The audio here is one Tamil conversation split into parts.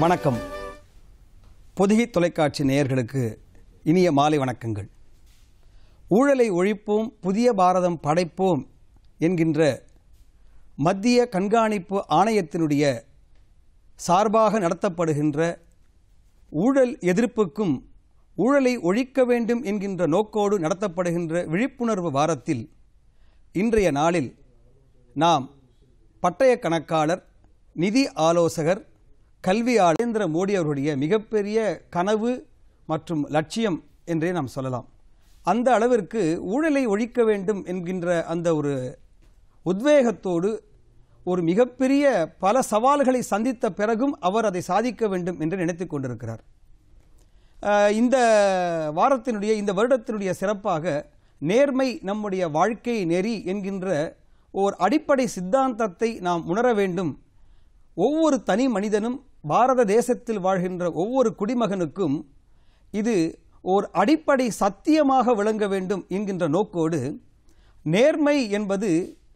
வணக்கம் பொதிகை தொலைக்காட்சி நேயர்களுக்கு இனிய மாலை வணக்கங்கள் ஊழலை ஒழிப்போம் புதிய பாரதம் படைப்போம் என்கின்ற மத்திய கண்காணிப்பு ஆணையத்தினுடைய சார்பாக நடத்தப்படுகின்ற ஊழல் எதிர்ப்புக்கும் ஊழலை ஒழிக்க வேண்டும் என்கின்ற நோக்கோடு நடத்தப்படுகின்ற விழிப்புணர்வு வாரத்தில் இன்றைய நாளில் நாம் பட்டய கணக்காளர் நிதி ஆலோசகர் கல்வியாளர் நரேந்திர மோடி அவருடைய மிகப்பெரிய கனவு மற்றும் லட்சியம் என்றே நாம் சொல்லலாம் அந்த அளவிற்கு ஊழலை ஒழிக்க வேண்டும் என்கின்ற அந்த ஒரு உத்வேகத்தோடு ஒரு மிகப்பெரிய பல சவால்களை சந்தித்த பிறகும் அவர் அதை சாதிக்க வேண்டும் என்று நினைத்துக் கொண்டிருக்கிறார் அஹ், இந்த வாரத்தினுடைய இந்த வருடத்தினுடைய சிறப்பாக நேர்மை நம்முடைய வாழ்க்கை நெறி என்கின்ற ஓர் அடிப்படை சித்தாந்தத்தை நாம் உணர வேண்டும் ஒவ்வொரு தனி மனிதனும் பாரத தேசத்தில் வாழ்கின்ற ஒவ்வொரு குடிமகனுக்கும் இது ஓர் அடிப்படை சத்தியமாக விளங்க வேண்டும் என்கின்ற நோக்கோடு நேர்மை என்பது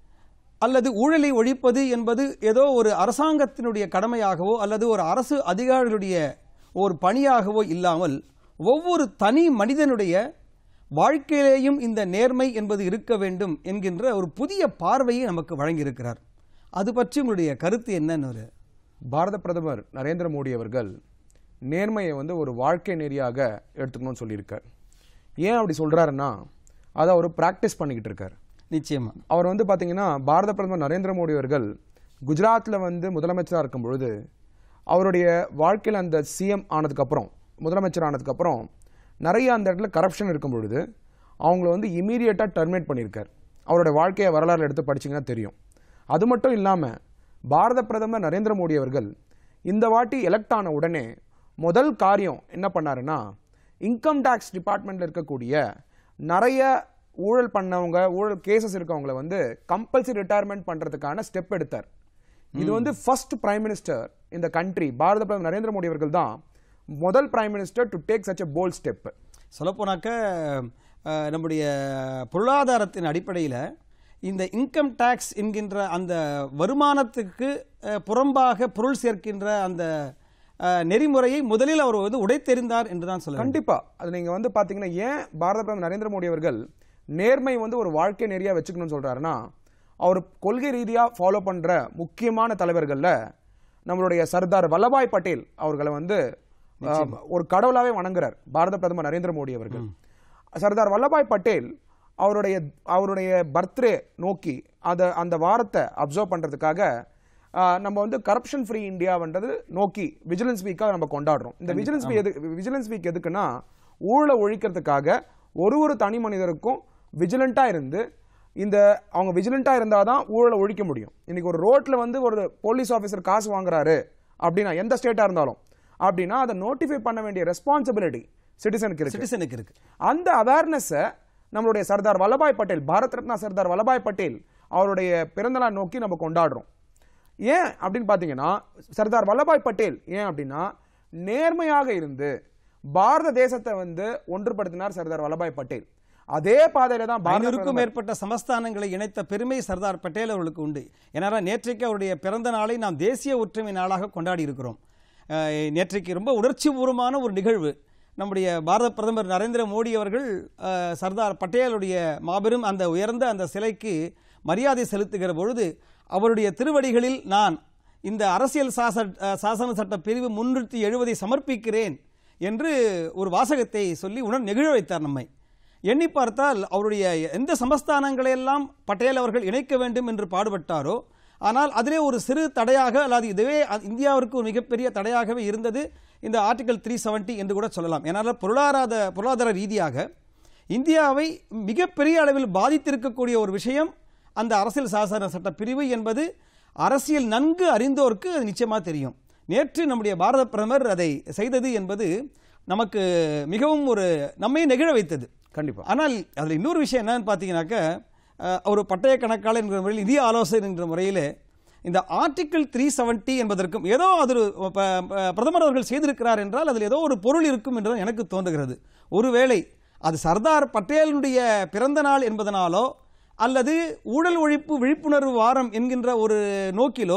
அல்லது ஊழலை ஒழிப்பது என்பது ஏதோ ஒரு அரசாங்கத்தினுடைய கடமையாகவோ அல்லது ஒரு அரசு அதிகாரிகளுடைய ஒரு பணியாகவோ இல்லாமல் ஒவ்வொரு தனி மனிதனுடைய வாழ்க்கையிலேயும் இந்த நேர்மை என்பது இருக்க வேண்டும் என்கின்ற ஒரு புதிய பார்வையை நமக்கு வழங்கியிருக்கிறார் அது பற்றி உங்களுடைய கருத்து என்னன்னு ஒரு பாரத பிரதமர் நரேந்திர மோடி அவர்கள் நேர்மையை வந்து ஒரு வாழ்க்கை நெறியாக எடுத்துக்கணும்னு சொல்லியிருக்கார் ஏன் அப்படி சொல்றாருன்னா அதை அவர் பிராக்டிஸ் பண்ணிக்கிட்டு இருக்கார் நிச்சயமா அவர் வந்து பாத்தீங்கன்னா பாரத பிரதமர் நரேந்திர மோடி அவர்கள் குஜராத்தில் வந்து முதலமைச்சராக இருக்கும் பொழுது அவருடைய வாழ்க்கையில் அந்த சிஎம் ஆனதுக்கப்புறம் முதலமைச்சர் ஆனதுக்கப்புறம் நிறைய அந்த இடத்துல கரப்ஷன் இருக்கும் பொழுது அவங்கள வந்து இமீடியட்டாக டெர்மினேட் பண்ணியிருக்கார் அவருடைய வாழ்க்கையை வரலாறு எடுத்து படிச்சீங்கன்னா தெரியும் அது மட்டும் இல்லாமல் பாரத பிரதமர் நரேந்திர மோடி அவர்கள் இந்த வாட்டி எலெக்ட் ஆன உடனே முதல் காரியம் என்ன பண்ணாருன்னா இன்கம் டேக்ஸ் டிபார்ட்மெண்ட்ல இருக்கக்கூடிய நிறைய ஊழல் பண்ணவங்க ஊழல் கேசஸ் இருக்கவங்கள வந்து கம்பல்சரி ரிட்டையர்மெண்ட் பண்றதுக்கான ஸ்டெப் எடுத்தார் இது வந்து ஃபர்ஸ்ட் பிரைம் மினிஸ்டர் இந்த கண்ட்ரி பாரத பிரதமர் நரேந்திர மோடி அவர்கள் தான் முதல் prime minister to take such a bold step சொல்லப்போனாக்க அஹ், நம்முடைய பொருளாதாரத்தின் அடிப்படையில் இந்த இன்கம் டேக்ஸ் என்கின்ற அந்த வருமானத்துக்கு அஹ், புறம்பாக பொருள் சேர்க்கின்ற அந்த அஹ், நெறிமுறையை முதலில் அவர் வந்து உடைத்தெறிந்தார் என்று தான் சொல்ல வேண்டும். கண்டிப்பா அது நீங்க வந்து பாத்தீங்கன்னா ஏன் பாரத பிரதமர் நரேந்திர மோடி அவர்கள் நேர்மை வந்து ஒரு வாழ்க்கை நெறியா வச்சுக்கணும்னு சொல்றாருன்னா அவர் கொள்கை ரீதியா ஃபாலோ பண்ற முக்கியமான தலைவர்கள்ல நம்மளுடைய சர்தார் வல்லபாய் பட்டேல் அவர்களை வந்து அஹ், ஒரு கடவுளாவே வணங்குறார் பாரத பிரதமர் நரேந்திர மோடி அவர்கள் சர்தார் வல்லபாய் பட்டேல் அவருடைய அவருடைய பர்த்டே நோக்கி அத அந்த வாரத்தை அப்சர்வ் பண்றதுக்காக ஆஹ், நம்ம வந்து கரப்ஷன் ஃப்ரீ இந்தியான்றது நோக்கி விஜிலன்ஸ் வீக்காக நம்ம கொண்டாடுறோம் இந்த விஜிலன்ஸ் வீக் எது விஜிலன்ஸ் வீக் எதுக்குன்னா ஊழலை ஒழிக்கிறதுக்காக ஒரு ஒரு தனி மனிதருக்கும் விஜிலண்டா இருந்து இந்த அவங்க விஜிலண்டா இருந்தாதான் ஊழலை ஒழிக்க முடியும் இன்னைக்கு ஒரு ரோட்ல வந்து ஒரு போலீஸ் ஆஃபீஸர் காசு வாங்குறாரு அப்படின்னா எந்த ஸ்டேட்டா இருந்தாலும் அப்படின்னா அதை நோட்டிஃபை பண்ண வேண்டிய ரெஸ்பான்சிபிலிட்டி சிட்டிசனுக்கு இருக்கு சிட்டிசனுக்கு இருக்கு அந்த அவேர்னஸை நம்மளுடைய சர்தார் வல்லபாய் பட்டேல் பாரத் ரத்னா சர்தார் வல்லபாய் பட்டேல் அவருடைய பிறந்தநாள் நோக்கி நம்ம கொண்டாடுறோம் ஏன் அப்படின்னு பார்த்தீங்கன்னா சர்தார் வல்லபாய் பட்டேல் ஏன் அப்படின்னா நேர்மையாக இருந்து பாரத தேசத்தை வந்து ஒன்றுபடுத்தினார் சர்தார் வல்லபாய் பட்டேல் அதே பாதையில தான் பாரத ஐநூறுக்கும் மேற்பட்ட சமஸ்தானங்களை இணைத்த பெருமை சர்தார் பட்டேல் அவர்களுக்கு உண்டு ஏன்னா நேற்றைக்கு அவருடைய பிறந்த நாளை நாம் தேசிய ஒற்றுமை நாளாக கொண்டாடி இருக்கிறோம் அஹ், நேற்றைக்கு ரொம்ப உணர்ச்சிபூர்வமான ஒரு நிகழ்வு நம்முடைய பாரத பிரதமர் நரேந்திர மோடி அவர்கள் அஹ், சர்தார் பட்டேலுடைய மாபெரும் அந்த உயர்ந்த அந்த சிலைக்கு மரியாதை செலுத்துகிற பொழுது அவருடைய திருவடிகளில் நான் இந்த அரசியல் சாச அஹ், சாசன சட்ட பிரிவு முன்னூற்றி எழுபதை சமர்ப்பிக்கிறேன் என்று ஒரு வாசகத்தை சொல்லி உணர் நெகிழ வைத்தார் நம்மை எண்ணி பார்த்தால் அவருடைய எந்த சமஸ்தானங்களை எல்லாம் பட்டேல் அவர்கள் இணைக்க வேண்டும் என்று பாடுபட்டாரோ ஆனால் அதிலே ஒரு சிறு தடையாக அல்லது இதுவே அ- இந்தியாவிற்கு ஒரு மிகப்பெரிய தடையாகவே இருந்தது இந்த ஆர்டிகல் த்ரீ செவன்ட்டி என்று கூட சொல்லலாம் ஏன்னால் பொருளாதார பொருளாதார ரீதியாக இந்தியாவை மிகப்பெரிய அளவில் பாதித்திருக்கக்கூடிய ஒரு விஷயம் அந்த அரசியல் சாசன சட்ட பிரிவு என்பது அரசியல் நன்கு அறிந்தோருக்கு அது நிச்சயமாக தெரியும் நேற்று நம்முடைய பாரத பிரதமர் அதை செய்தது என்பது நமக்கு மிகவும் ஒரு நம்மை நெகிழ வைத்தது கண்டிப்பா ஆனால் அதில் இன்னொரு விஷயம் என்னன்னு பார்த்தீங்கன்னாக்க அஹ், ஒரு பட்டய கணக்காளர் என்கிற முறையில் நிதி ஆலோசகர் என்கிற முறையில் இந்த ஆர்டிக்கிள் த்ரீ செவன்ட்டி என்பதற்கும் ஏதோ அது ஒரு ப- ப- பிரதமர் அவர்கள் செய்திருக்கிறார் என்றால் அதில் ஏதோ ஒரு பொருள் இருக்கும் என்று எனக்கு தோன்றுகிறது ஒருவேளை அது சர்தார் பட்டேலுடைய பிறந்த நாள் என்பதனாலோ அல்லது ஊழல் ஒழிப்பு விழிப்புணர்வு வாரம் என்கின்ற ஒரு நோக்கிலோ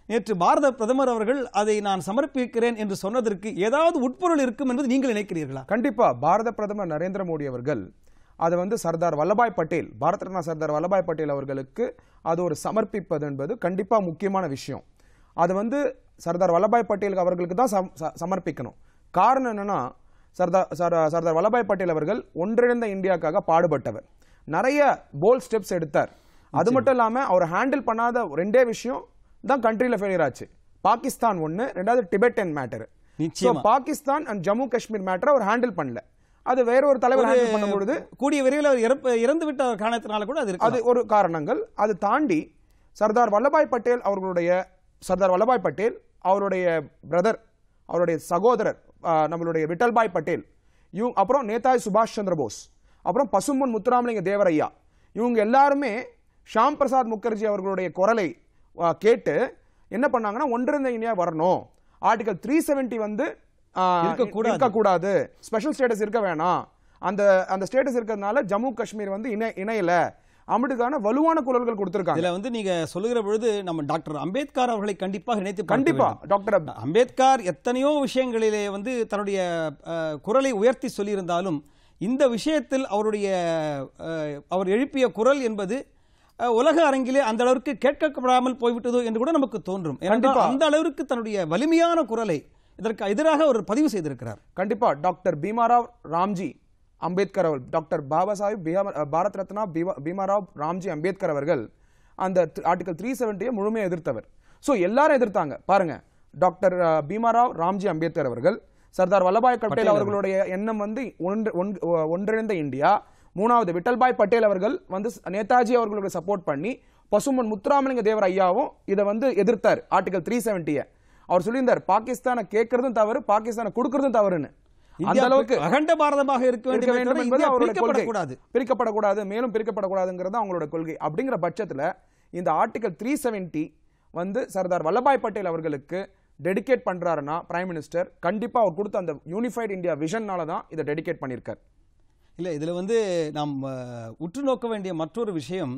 நேற்று பாரத பிரதமர் அவர்கள் அதை நான் சமர்ப்பிக்கிறேன் என்று சொன்னதற்கு ஏதாவது உட்பொருள் இருக்கும் என்பது நீங்கள் நினைக்கிறீர்களா கண்டிப்பா பாரத பிரதமர் நரேந்திர மோடி அவர்கள் அதை வந்து சர்தார் வல்லபாய் பட்டேல் பாரத் ரத்னா சர்தார் வல்லபாய் பட்டேல் அவர்களுக்கு அது ஒரு சமர்ப்பிப்பது என்பது கண்டிப்பா முக்கியமான விஷயம் அது வந்து சர்தார் வல்லபாய் பட்டேல் அவர்களுக்கு தான் சம்- ச- சமர்ப்பிக்கணும் காரணம் என்னன்னா சர்தார் சர்- சர்தார் வல்லபாய் பட்டேல் அவர்கள் ஒன்றிணைந்த இந்தியாக்காக பாடுபட்டவர் நிறைய போல் ஸ்டெப்ஸ் எடுத்தார் அது மட்டும் இல்லாம அவர் ஹேண்டில் பண்ணாத ரெண்டே விஷயம் தான் கண்ட்ரில ஃபெயிலியர் ஆச்சு பாகிஸ்தான் ஒன்னு ரெண்டாவது டிபெட்டன் மேட்டர் நிச்சயமா. பாகிஸ்தான் அண்ட் ஜம்மு காஷ்மீர் மேட்டரை அவர் ஹேண்டில் பண்ணல அது வேற ஒரு தலைவர் ஹேண்டில் பண்ணும்பொழுது கூடிய விரைவில் அவர் இறப்பு- இறந்து விட்ட காரணத்தினால கூட அது இருக்கு அது ஒரு காரணங்கள் அது தாண்டி சர்தார் வல்லபாய் பட்டேல் அவர்களுடைய சர்தார் வல்லபாய் பட்டேல் அவருடைய பிரதர் அவருடைய சகோதரர் ஆ, நம்மளுடைய விட்டல்பாய் பட்டேல் இவங்க அப்புறம் நேதாஜி சுபாஷ் சந்திர போஸ் அப்புறம் பசும்பொன் முத்துராமலிங்க தேவரையா இவங்க எல்லாருமே ஷாம் பிரசாத் முகர்ஜி அவர்களுடைய குரலை ஆ, கேட்டு என்ன பண்ணாங்கன்னா ஒன்றிணைந்த இந்தியா வரணும் ஆர்டிகல் த்ரீ செவன்டி வந்து ஆ, இருக்கக்கூடாது. இருக்கக்கூடாது ஸ்பெஷல் ஸ்டேட்டஸ் இருக்க வேணாம் அந்த அந்த ஸ்டேட்டஸ் இருக்கிறதுனால ஜம்மு காஷ்மீர் வந்து இணை இணையல அமிட்டுக்கான வலுவான குரல்கள் கொடுத்திருக்காங்க இதுல வந்து நீங்க சொல்லுகிற பொழுது நம்ம டாக்டர் அம்பேத்கர் அவர்களை கண்டிப்பாக இணைத்து பார்க்க கண்டிப்பா வேண்டும். டாக்டர் அப்- அம்பேத்கர் எத்தனையோ விஷயங்களிலே வந்து தன்னுடைய அஹ், குரலை உயர்த்தி சொல்லியிருந்தாலும் இந்த விஷயத்தில் அவருடைய அஹ், அவர் எழுப்பிய குரல் என்பது அஹ், உலக அரங்கிலே அந்த அளவிற்கு கேட்கப்படாமல் போய்விட்டதோ என்று கூட நமக்கு தோன்றும் ஏனென்றால் கண்டிப்பா. அந்த அளவிற்கு தன்னுடைய வலிமையான குரலை இதற்கு எதிராக அவர் பதிவு செய்திருக்கிறார் கண்டிப்பா டாக்டர் பீமாராவ் ராம்ஜி அம்பேத்கர் அவர் டாக்டர் பாபா சாஹிப் பிஹா- பாரத் ரத்னா பீமா- பீமாராவ் ராம்ஜி அம்பேத்கர் அவர்கள் அந்த ஆர்டிகல் த்ரீ செவன்டியை முழுமையாக எதிர்த்தவர் ஸோ எல்லாரும் எதிர்த்தாங்க பாருங்க டாக்டர் அஹ், பீமாராவ் ராம்ஜி அம்பேத்கர் அவர்கள் சர்தார் வல்லபாய் பட்டேல் அவர்களுடைய எண்ணம் வந்து ஒன்று- ஒன்று- ஒன்றிணைந்த இந்தியா மூணாவது விட்டல்பாய் பட்டேல் அவர்கள் வந்து நேதாஜி அவர்களுக்கு சப்போர்ட் பண்ணி பசுமன் முத்துராமலிங்க தேவர் ஐயாவும் இதை வந்து எதிர்த்தார் ஆர்டிகல் த்ரீ செவன்டியை அவர் சொல்லியிருந்தார் பாகிஸ்தானை கேட்கறதும் தவறு பாகிஸ்தானை கொடுக்கறதும் தவறுன்னு அந்த இந்தியா அளவுக்கு அகண்ட பாரதமாக இருக்க இருக்க வேண்டும் வேண்டும் என்பது என்பது அவருடைய கொள்கை பிரிக்கப்படக்கூடாது பிரிக்கப்படக்கூடாது மேலும் பிரிக்கப்படக்கூடாதுங்கிறது அவங்களோட கொள்கை அப்படிங்கிற பட்சத்துல இந்த ஆர்டிகல் த்ரீ செவன்டி வந்து சர்தார் வல்லபாய் பட்டேல் அவர்களுக்கு டெடிகேட் பண்றாருன்னா பிரைம் மினிஸ்டர் கண்டிப்பா அவர் கொடுத்த அந்த யூனிஃபைட் இந்தியா விஷன்னால தான் இதை டெடிகேட் பண்ணியிருக்கார் இல்லை இதில் வந்து நாம் அஹ், உற்று நோக்க வேண்டிய மற்றொரு விஷயம்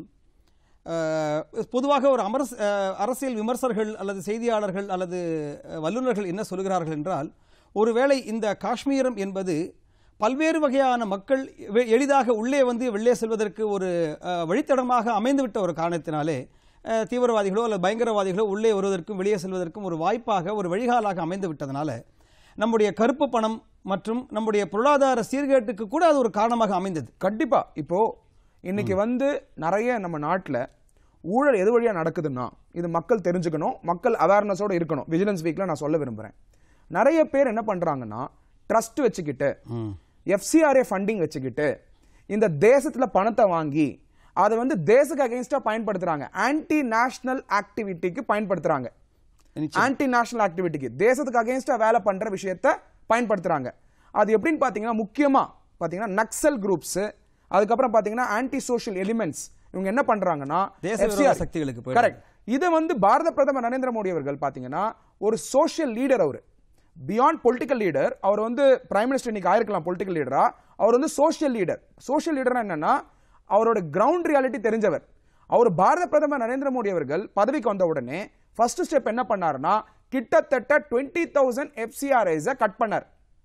அஹ், பொதுவாக ஒரு அமரஸ் அஹ், அரசியல் விமர்சகர்கள் அல்லது செய்தியாளர்கள் அல்லது அஹ், வல்லுநர்கள் என்ன சொல்கிறார்கள் என்றால் ஒருவேளை இந்த காஷ்மீரம் என்பது பல்வேறு வகையான மக்கள் வெ- எளிதாக உள்ளே வந்து வெளியே செல்வதற்கு ஒரு அஹ், வழித்தடமாக அமைந்துவிட்ட ஒரு காரணத்தினாலே அஹ், தீவிரவாதிகளோ அல்லது பயங்கரவாதிகளோ உள்ளே வருவதற்கும் வெளியே செல்வதற்கும் ஒரு வாய்ப்பாக ஒரு வழிகாலாக அமைந்து விட்டதனால நம்முடைய கருப்பு பணம் மற்றும் நம்முடைய பொருளாதார சீர்கேட்டுக்கு கூட அது ஒரு காரணமாக அமைந்தது கண்டிப்பா இப்போ இன்னைக்கு வந்து நிறைய நம்ம நாட்டுல ஊழல் எது வழியா நடக்குதுன்னா இது மக்கள் தெரிஞ்சுக்கணும் மக்கள் அவேர்னஸோட இருக்கணும் விஜிலன்ஸ் வீக்ல நான் சொல்ல விரும்புறேன் நிறைய பேர் என்ன பண்றாங்கன்னா ட்ரஸ்ட் வச்சுக்கிட்டு எஃப்சிஆர்ஏ ஃபண்டிங் வச்சுக்கிட்டு இந்த தேசத்துல பணத்தை வாங்கி அதை வந்து தேசக்கு அகைன்ஸ்டா பயன்படுத்துறாங்க ஆன்டி நேஷனல் ஆக்டிவிட்டிக்கு பயன்படுத்துறாங்க நிச்சயம். ஆன்டி நேஷனல் ஆக்டிவிட்டிக்கு தேசத்துக்கு அகைன்ஸ்டா வேலை பண்ற விஷயத்த பயன்படுத்துறாங்க அது எப்படின்னு பாத்தீங்கன்னா முக்கியமா பாத்தீங்கன்னா நக்சல் குரூப்ஸ் அதுக்கப்புறம் பாத்தீங்கன்னா ஆன்டி சோஷியல் எலிமெண்ட்ஸ் இவங்க என்ன பண்றாங்கன்னா தேச விரோத சக்திகளுக்கு போயிடுறாங்க. கரெக்ட் இதை வந்து பாரத பிரதமர் நரேந்திர மோடி அவர்கள் பாத்தீங்கன்னா ஒரு சோஷியல் லீடர் அவர் பியாண்ட் பொலிட்டிக்கல் லீடர் அவர் வந்து பிரைம் மினிஸ்டர் இன்னைக்கு ஆயிருக்கலாம் பொலிட்டிக்கல் லீடரா அவர் வந்து சோஷியல் லீடர் சோஷியல் லீடர்னா என்னன்னா அவரோட கிரவுண்ட் ரியாலிட்டி தெரிஞ்சவர் அவர் பாரத பிரதமர் நரேந்திர மோடி அவர்கள் பதவிக்கு வந்த உடனே ஃபர்ஸ்ட் ஸ்டெப் என்ன பண்ணாருன்னா கிட்டத்தட்ட டுவெண்ட்டி தௌசண்ட் எஃப்சிஆர்ஐஸை கட் பண்ணார்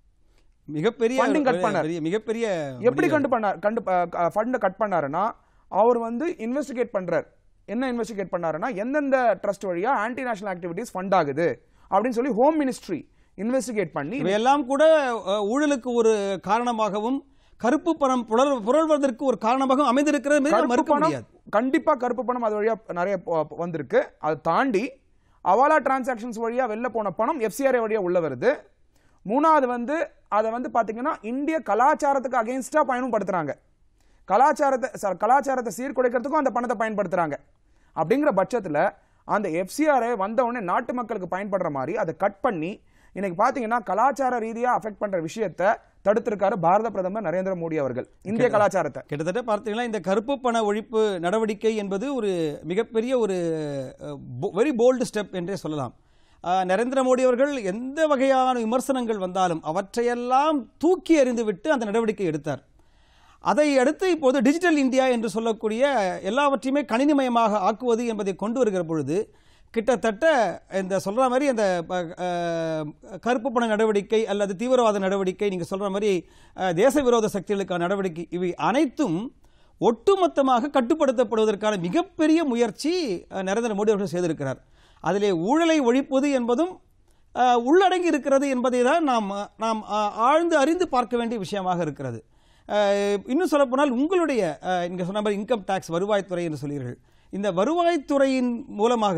மிகப்பெரிய Funding cut பண்ணார். பெரிய- மிகப்பெரிய எப்படி கண்டு பண்ணார் கண்டு ஃபண்ட் கட் பண்ணாருன்னா அவர் வந்து இன்வெஸ்டிகேட் பண்றார் என்ன இன்வெஸ்டிகேட் பண்ணாருன்னா எந்தெந்த ட்ரஸ்ட் வழியா ஆன்டி நேஷனல் ஆக்டிவிட்டிஸ் ஃபண்ட் ஆகுது அப்படின்னு சொல்லி ஹோம் மினிஸ்ட்ரி இன்வெஸ்டிகேட் பண்ணி இவையெல்லாம் கூட அஹ், ஊழலுக்கு ஒரு காரணமாகவும் கருப்பு பணம் புலர் புரள்வதற்கு ஒரு காரணமாகவும் அமைந்திருக்கிறது என்பதை நாம் கருப்பு மறுக்க பணம் முடியாது கண்டிப்பா கருப்பு பணம் அது வழியா நிறைய போ- வந்திருக்கு அதை தாண்டி அவாலா டிரான்சாக்ஷன்ஸ் வழியா வெளில போன பணம் எஃப்சிஆர்ஏ வழியா உள்ள வருது மூணாவது வந்து அதை வந்து பாத்தீங்கன்னா இந்திய கலாச்சாரத்துக்கு அகைன்ஸ்டா பயன்படுத்துறாங்க கலாச்சாரத்தை ச- கலாச்சாரத்தை சீர்குலைக்கிறதுக்கும் அந்த பணத்தை பயன்படுத்துறாங்க அப்படிங்கிற பட்சத்துல அந்த எஃப்சிஆர்ஏ வந்த உடனே நாட்டு மக்களுக்கு பயன்படுற மாதிரி அதை கட் பண்ணி இன்னைக்கு பாத்தீங்கன்னா கலாச்சார ரீதியா அஃபெக்ட் பண்ற விஷயத்தை தடுத்திருக்காரு பாரத பிரதமர் நரேந்திர மோடி அவர்கள் இந்திய கலாச்சாரத்தை கிட்டத்தட்ட பார்த்தீங்கன்னா இந்த கருப்பு பண ஒழிப்பு நடவடிக்கை என்பது ஒரு மிகப்பெரிய ஒரு வெரி போல்டு ஸ்டெப் என்றே சொல்லலாம் அஹ், நரேந்திர மோடி அவர்கள் எந்த வகையான விமர்சனங்கள் வந்தாலும் அவற்றையெல்லாம் தூக்கி எறிந்துவிட்டு அந்த நடவடிக்கை எடுத்தார் அதை அடுத்து இப்போது டிஜிட்டல் இந்தியா என்று சொல்லக்கூடிய எல்லாவற்றையுமே கணினிமயமாக ஆக்குவது என்பதை கொண்டு வருகிற பொழுது கிட்டத்தட்ட இந்த சொல்ற மாதிரி அந்த ப- அஹ், கருப்பு பண நடவடிக்கை அல்லது தீவிரவாத நடவடிக்கை நீங்க சொல்ற மாதிரி அஹ், தேச விரோத சக்திகளுக்கான நடவடிக்கை இவை அனைத்தும் ஒட்டுமொத்தமாக கட்டுப்படுத்தப்படுவதற்கான மிகப்பெரிய முயற்சி அஹ், நரேந்திர மோடி அவர்கள் செய்திருக்கிறார் அதிலே ஊழலை ஒழிப்பது என்பதும் அஹ், உள்ளடங்கி இருக்கிறது என்பதை தான் நாம் நாம் அஹ், ஆழ்ந்து அறிந்து பார்க்க வேண்டிய விஷயமாக இருக்கிறது அஹ், இன்னும் சொல்லப்போனால் உங்களுடைய அஹ், நீங்க சொன்ன மாதிரி இன்கம் டேக்ஸ் வருவாய்த்துறை என்று சொல்கிறீர்கள் இந்த வருவாய்த்துறையின் மூலமாக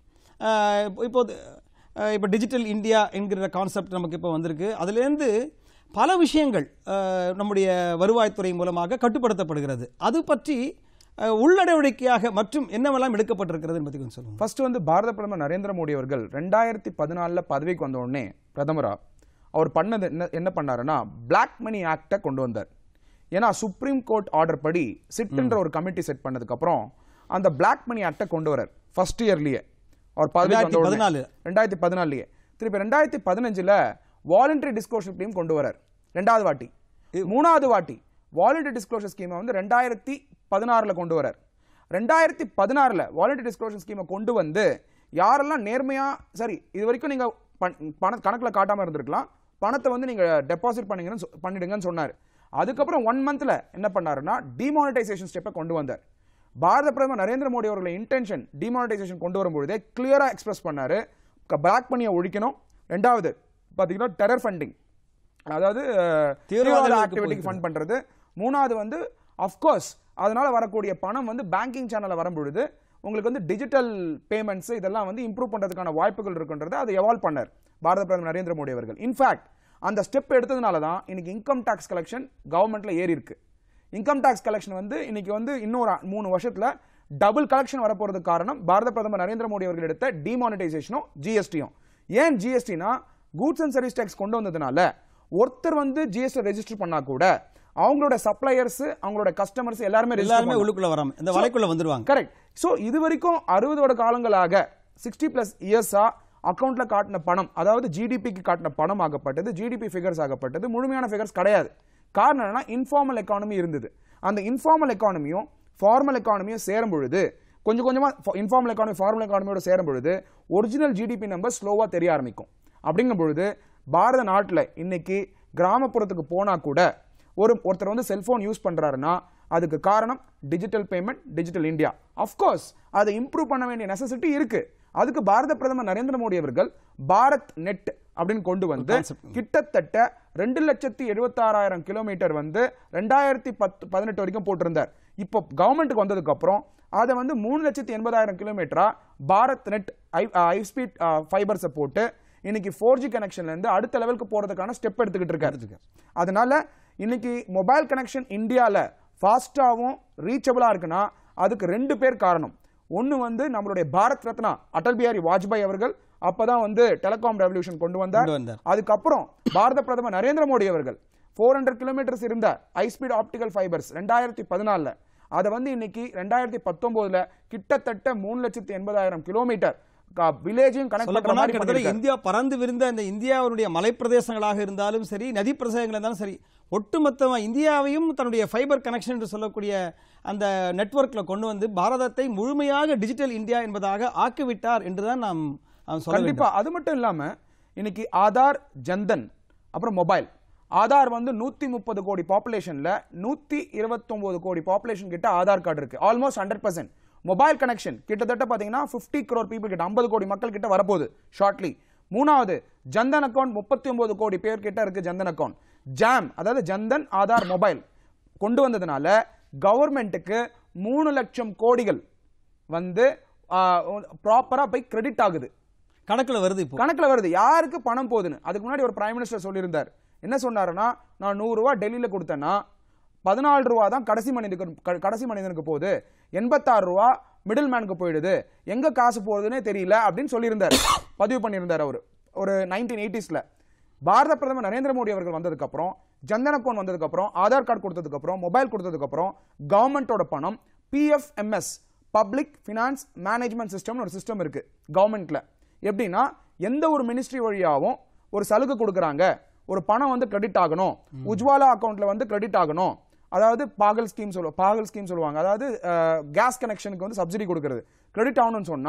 அஹ், இப்போது அஹ், இப்போ டிஜிட்டல் இந்தியா என்கிற கான்செப்ட் நமக்கு இப்போ வந்திருக்கு அதுலேருந்து பல விஷயங்கள் அஹ், நம்முடைய வருவாய்த்துறை மூலமாக கட்டுப்படுத்தப்படுகிறது அது பற்றி அஹ், உள்ளடவடிக்கையாக மற்றும் என்னவெல்லாம் எடுக்கப்பட்டிருக்கிறது பற்றி கொஞ்சம் சொல்லுங்க ஃபர்ஸ்ட் வந்து பாரத பிரதமர் நரேந்திர மோடி அவர்கள் ரெண்டாயிரத்தி பதினாலுல பதவிக்கு வந்த உடனே பிரதமரா அவர் பண்ணது என்ன என்ன பண்ணாருன்னா பிளாக் மணி ஆக்டை கொண்டு வந்தார் ஏன்னா சுப்ரீம் கோர்ட் ஆர்டர் படி சிட்ன்ற ஒரு கமிட்டி செட் பண்ணதுக்கு அப்புறம் அந்த பிளாக் மணி ஆக்டை கொண்டு வரார் ஃபர்ஸ்ட் இயர்லயே அவர் பதவிக்கு வந்த உடனே 2014. ரெண்டாயிரத்தி பதினாலுலயே திருப்பி ரெண்டாயிரத்தி பதினஞ்சுல வாலண்டரி டிஸ்க்ளோஷர் ஸ்கீம் கொண்டு வரார் ரெண்டாவது வாட்டி மூணாவது வாட்டி வாலண்டரி டிஸ்க்ளோஷர் ஸ்கீமை வந்து ரெண்டாயிரத்தி பதினாறுல கொண்டு வரார் ரெண்டாயிரத்தி பதினாறுல வாலண்டரி டிஸ்க்ளோஷர் ஸ்கீமை கொண்டு வந்து யாரெல்லாம் நேர்மையா சரி இது வரைக்கும் நீங்க பண- பண கணக்குல காட்டாம இருந்திருக்கலாம் பணத்தை வந்து நீங்க டெபாசிட் பண்ணீங்கன்னு சொ- பண்ணிடுங்கன்னு சொன்னார் அதுக்கப்புறம் ஒன் மந்த்ல என்ன பண்ணாருன்னா டிமானிட்டைசேஷன் ஸ்டெப்பை கொண்டு வந்தார் பாரத பிரதமர் நரேந்திர மோடி அவர்களை இன்டென்ஷன் டிமானிட்டைசேஷன் கொண்டு வரும்பொழுதே கிளியரா எக்ஸ்பிரஸ் பண்ணாரு பிளாக் பண்ணியை ஒழிக்கணும் ரெண்டாவது பாத்தீங்கன்னா டெரர் ஃபண்டிங் அதாவது அஹ், தீவிரவாத தீவிரவாத ஆக்டிவிட்டிக்கு ஃபண்ட் பண்றது மூணாவது வந்து அஃப்கோர்ஸ் அதனால வரக்கூடிய பணம் வந்து பேங்கிங் சேனல்ல வரும்பொழுது உங்களுக்கு வந்து டிஜிட்டல் பேமெண்ட்ஸ் இதெல்லாம் வந்து இம்ப்ரூவ் பண்றதுக்கான வாய்ப்புகள் இருக்குன்றதை அதை எவால்வ் பண்ணார் பாரத பிரதமர் நரேந்திர மோடி அவர்கள் இன்ஃபேக்ட் அந்த ஸ்டெப் எடுத்ததுனால தான் இன்னைக்கு இன்கம் டாக்ஸ் கலெக்ஷன் கவர்மெண்ட்ல ஏறி இருக்கு இன்கம் டாக்ஸ் கலெக்ஷன் வந்து இன்னைக்கு வந்து இன்னொரு மூணு வருஷத்துல டபுள் கலெக்ஷன் வரப்போறதுக்கு காரணம் பாரத பிரதமர் நரேந்திர மோடி அவர்கள் எடுத்த டிமானிட்டைசேஷனும் ஜிஎஸ்டியும் ஏன் ஜிஎஸ்டினா கூட்ஸ் அண்ட் சர்வீஸ் டேக்ஸ் கொண்டு வந்ததுனால ஒருத்தர் வந்து ஜிஎஸ்டி ரெஜிஸ்டர் பண்ணா கூட அவங்களோட சப்ளையர்ஸ் அவங்களோட கஸ்டமர்ஸ் எல்லாருமே register எல்லாருமே பண்ணணும். உள்ளுக்குள்ள வராம இந்த வலைக்குள்ள வந்துருவாங்க கரெக்ட் சோ இது வரைக்கும் அறுபதோட காலங்களாக சிக்ஸ்டி பிளஸ் இயர்ஸா அக்கவுண்ட்ல காட்டின பணம் அதாவது ஜிடிபிக்கு காட்டின பணம் ஆகப்பட்டது ஜிடிபி ஃபிகர்ஸ் ஆகப்பட்டது முழுமையான ஃபிகர்ஸ் கிடையாது காரணம் என்னன்னா இன்ஃபார்மல் எக்கானமி இருந்தது அந்த இன்ஃபார்மல் எக்கானமியும் ஃபார்மல் எக்கானமியும் சேரும் பொழுது கொஞ்சம் கொஞ்சமா இன்ஃபார்மல் எக்கானமி ஃபார்மல் எக்கானமியோட சேரும் பொழுது ஒரிஜினல் ஜிடிபி நம்பர் ஸ்லோவா தெரிய ஆரம்பிக்கும் அப்படிங்கும் பொழுது பாரத நாட்டுல இன்னைக்கு கிராமப்புறத்துக்கு போனா கூட ஒரு ஒருத்தர் வந்து செல்போன் யூஸ் பண்றாருன்னா அதுக்கு காரணம் digital payment digital India of course அதை இம்ப்ரூவ் பண்ண வேண்டிய நெசசிட்டி இருக்கு அதுக்கு பாரத பிரதமர் நரேந்திர மோடி அவர்கள் பாரத் நெட் அப்படின்னு கொண்டு வந்து concept. கிட்டத்தட்ட ரெண்டு லட்சத்தி எழுபத்தாறாயிரம் கிலோமீட்டர் வந்து ரெண்டாயிரத்தி பத்து பதினெட்டு வரைக்கும் போட்டிருந்தார் இப்போ கவர்மெண்ட்டுக்கு வந்ததுக்கு அப்புறம் அதை வந்து மூணு லட்சத்தி எண்பதாயிரம் கிலோமீட்டரா பாரத் நெட் ஹை ஸ்பீட் ஃபைபர்ஸை போட்டு இன்னைக்கு ஃபோர் ஜி கனெக்ஷன்ல இருந்து அடுத்த லெவலுக்கு போறதுக்கான ஸ்டெப் எடுத்துக்கிட்டு இருக்காரு அதனால இன்னைக்கு மொபைல் கனெக்ஷன் இந்தியால ஃபாஸ்டாவும் ரீச்சபிளா இருக்குன்னா அதுக்கு ரெண்டு பேர் காரணம் ஒன்னு வந்து நம்மளுடைய பாரத் ரத்னா அடல் பிஹாரி வாஜ்பாய் அவர்கள் அப்பதான் வந்து டெலிகாம் ரெவல்யூஷன் கொண்டு வந்தார் கொண்டு வந்தார். அதுக்கப்புறம் பாரத பிரதமர் நரேந்திர மோடி அவர்கள் ஃபோர் ஹண்ட்ரட் கிலோமீட்டர்ஸ் இருந்த ஹை ஸ்பீட் ஆப்டிகல் ஃபைபர்ஸ் ரெண்டாயிரத்தி பதினாலுல அதை வந்து இன்னைக்கு ரெண்டாயிரத்தி பத்தொன்பதுல கிட்டத்தட்ட மூணு லட்சத்தி எண்பதாயிரம் கிலோமீட்டர் வில்லேஜையும் கனெக்ட் சொல்ல பண்ற போனால் மாதிரி கிட்டத்தட்ட பண்ணிருக்காரு. இந்தியா பறந்து விரிந்த இந்த இந்தியாவுடைய மலைப்பிரதேசங்களாக இருந்தாலும் சரி நதி பிரதேசங்கள் இருந்தாலும் சரி ஒட்டுமொத்தமாக இந்தியாவையும் தன்னுடைய ஃபைபர் கனெக்ஷன் என்று சொல்லக்கூடிய அந்த நெட்வொர்க்ல கொண்டு வந்து பாரதத்தை முழுமையாக டிஜிட்டல் இந்தியா என்பதாக ஆக்கிவிட்டார் என்றுதான் நாம் நாம் சொல்ல வேண்டும் கண்டிப்பா அது மட்டும் இல்லாம இன்னைக்கு ஆதார் ஜன்தன் அப்புறம் மொபைல் ஆதார் வந்து நூத்தி முப்பது கோடி பாப்புலேஷன்ல நூத்தி இருபத்தொன்பது கோடி பாப்புலேஷன் கிட்ட ஆதார் கார்டு இருக்கு almost hundred percent mobile connection கிட்டத்தட்ட பாத்தீங்கன்னா 50 crore people கிட்ட 50 கோடி மக்கள் கிட்ட வரப்போகுது ஷார்ட்லி மூணாவது ஜன்தன் அக்கவுண்ட் முப்பத்தி ஒன்பது கோடி பேர் கிட்ட இருக்கு ஜன்தன் அக்கவுண்ட் ஜாம் அதாவது ஜன்தன் ஆதார் மொபைல் கொண்டு வந்ததுனால கவர்மெண்ட்டுக்கு மூணு லட்சம் கோடிகள் வந்து ப்ராப்பரா போய் கிரெடிட் ஆகுது கணக்குல வருது இப்போ கணக்குல வருது யாருக்கு பணம் போகுதுன்னு அதுக்கு முன்னாடி ஒரு பிரைம் மினிஸ்டர் சொல்லியிருந்தார் என்ன சொன்னாருன்னா நான் நூறு ரூபாய் டெல்லியில கொடுத்தேன்னா பதினாலு ரூபா தான் கடைசி மனிதனுக்கு க- கடைசி மனிதனுக்கு போகுது எண்பத்தாறு ரூபா மிடில் மேனுக்கு போயிடுது எங்க காசு போகுதுன்னே தெரியல அப்படின்னு சொல்லியிருந்தார் பதிவு பண்ணியிருந்தார் அவர் ஒரு நைன்டீன் எயிட்டிஸ்ல பாரத பிரதமர் நரேந்திர மோடி அவர்கள் வந்ததுக்கு அப்புறம் ஜன்தன் அக்கௌண்ட் வந்ததுக்கு அப்புறம் ஆதார் கார்டு கொடுத்ததுக்கு அப்புறம் மொபைல் கொடுத்ததுக்கு அப்புறம் கவர்மெண்டோட பணம் பிஎஃப்எம்எஸ் பப்ளிக் ஃபினான்ஸ் மேனேஜ்மெண்ட் சிஸ்டம்னு ஒரு சிஸ்டம் இருக்கு கவர்மெண்ட்ல எப்படின்னா எந்த ஒரு மினிஸ்ட்ரி வழியாவும் ஒரு சலுகை கொடுக்குறாங்க ஒரு பணம் வந்து கிரெடிட் ஆகணும் உஜ்வாலா அக்கவுண்ட்ல வந்து கிரெடிட் ஆகணும் அதாவது பாகல் ஸ்கீம் சொல்லுவாங்க பாகல் ஸ்கீம் சொல்லுவாங்க அதாவது கேஸ் கனெக்ஷனுக்கு வந்து சப்சிடி கொடுக்கிறது கிரெடிட் ஆகணும்னு சொன்னா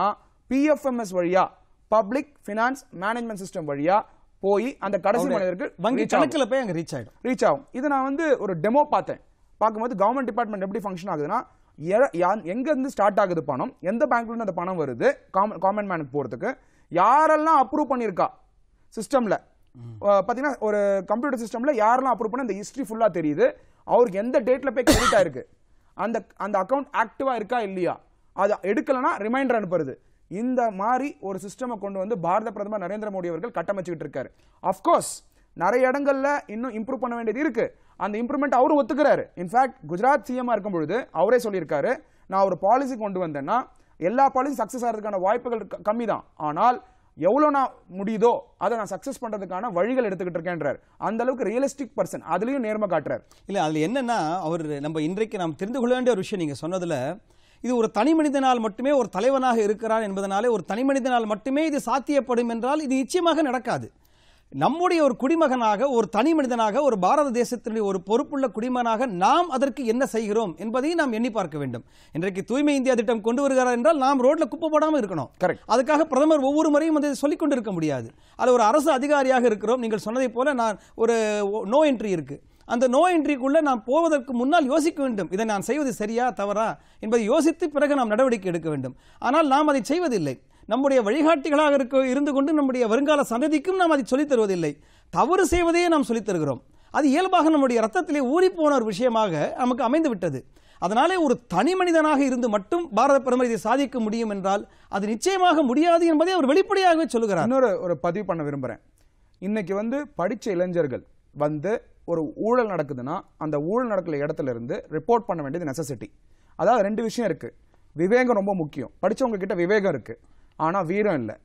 பிஎஃப்எம்எஸ் வழியா பப்ளிக் ஃபினான்ஸ் மேனேஜ்மெண்ட் சிஸ்டம் வழியா போய் அந்த கடைசி மனிதருக்கு வங்கி reach ஆகும். கணக்குல போய் அங்க ரீச் ஆயிடும் ரீச் ஆகும் இது நான் வந்து ஒரு டெமோ பார்த்தேன் பார்க்கும்போது கவர்மெண்ட் டிபார்ட்மெண்ட் எப்படி ஃபங்க்ஷன் ஆகுதுன்னா எ- யா- எங்க இருந்து ஸ்டார்ட் ஆகுது பணம் எந்த பேங்க்ல இருந்து அந்த பணம் வருது காமன் மேனுக்கு போறதுக்கு யாரெல்லாம் அப்ரூவ் பண்ணியிருக்கா சிஸ்டம்ல பாத்தீங்கன்னா ஒரு கம்ப்யூட்டர் சிஸ்டம்ல யாரெல்லாம் அப்ரூவ் பண்ண இந்த ஹிஸ்டரி ஃபுல்லா தெரியுது அவருக்கு எந்த டேட்ல போய் கிரெடிட் ஆயிருக்கு அந்த அந்த அக்கவுண்ட் ஆக்டிவா இருக்கா இல்லையா அது எடுக்கலனா ரிமைண்டர் அனுப்புறது இந்த மாதிரி ஒரு சிஸ்டமை கொண்டு வந்து பாரத பிரதமர் நரேந்திர மோடி அவர்கள் கட்டமைச்சுக்கிட்டு இருக்காரு அஃப்கோர்ஸ் நிறைய இடங்கள்ல இன்னும் இம்ப்ரூவ் பண்ண வேண்டியது இருக்கு அந்த இம்ப்ரூவ்மெண்ட் அவரும் ஒத்துக்கிறாரு இன்ஃபேக்ட் குஜராத் சிஎம் இருக்கும் பொழுது அவரே சொல்லியிருக்காரு நான் ஒரு பாலிசி கொண்டு வந்தேன்னா எல்லா பாலிசி சக்சஸ் ஆகிறதுக்கான வாய்ப்புகள் கம்மி தான் ஆனால் எவ்வளவு நான் முடியுதோ அதை நான் சக்சஸ் பண்றதுக்கான வழிகள் எடுத்துக்கிட்டு இருக்கேன்றார் அந்த அளவுக்கு ரியலிஸ்டிக் பர்சன் அதுலயும் நேர்மை காட்டுறாரு இல்ல அதுல என்னன்னா அவர் நம்ம இன்றைக்கு நாம் தெரிந்து கொள்ள வேண்டிய ஒரு விஷயம் நீங்க சொன்னதுல இது ஒரு தனி மனிதனால் மட்டுமே ஒரு தலைவனாக இருக்கிறார் என்பதனாலே ஒரு தனி மனிதனால் மட்டுமே இது சாத்தியப்படும் என்றால் இது நிச்சயமாக நடக்காது நம்முடைய ஒரு குடிமகனாக ஒரு தனி மனிதனாக ஒரு பாரத தேசத்தினுடைய ஒரு பொறுப்புள்ள குடிமகனாக நாம் அதற்கு என்ன செய்கிறோம் என்பதை நாம் எண்ணி பார்க்க வேண்டும் இன்றைக்கு தூய்மை இந்தியா திட்டம் கொண்டு வருகிறார் என்றால் நாம் ரோட்ல குப்பை போடாம இருக்கணும் Correct. அதுக்காக பிரதமர் ஒவ்வொரு முறையும் அதை சொல்லிக் கொண்டு இருக்க முடியாது அது ஒரு அரசு அதிகாரியாக இருக்கிறோம் நீங்கள் சொன்னதைப் போல நான் ஒரு நோ என்ட்ரி இருக்கு அந்த நோ என்ட்ரிக்குள்ள நாம் போவதற்கு முன்னால் யோசிக்க வேண்டும் இதை நான் செய்வது சரியா தவறா என்பதை யோசித்து பிறகு நாம் நடவடிக்கை எடுக்க வேண்டும் ஆனால் நாம் அதை செய்வதில்லை நம்முடைய வழிகாட்டிகளாக இருக்க இருந்து கொண்டு நம்முடைய வருங்கால சந்ததிக்கும் நாம் அதை சொல்லித் தருவதில்லை தவறு செய்வதையே நாம் சொல்லித் தருகிறோம் அது இயல்பாக நம்முடைய ரத்தத்திலே ஊறிப்போன ஒரு விஷயமாக நமக்கு அமைந்து விட்டது அதனாலே ஒரு தனி மனிதனாக இருந்து மட்டும் பாரத பிரதமர் இதை சாதிக்க முடியும் என்றால் அது நிச்சயமாக முடியாது என்பதை அவர் வெளிப்படையாகவே சொல்லுகிறார் இன்னொரு ஒரு பதிவு பண்ண விரும்புறேன் இன்னைக்கு வந்து படிச்ச இளைஞர்கள் வந்து ஒரு ஊழல் நடக்குதுன்னா அந்த ஊழல் நடக்கிற இடத்துல இருந்து ரிப்போர்ட் பண்ண வேண்டியது நெசசிட்டி அதாவது ரெண்டு விஷயம் இருக்கு விவேகம் ரொம்ப முக்கியம் படிச்சவங்க கிட்ட விவேகம் இருக்கு ஆனா வீரம் இல்லை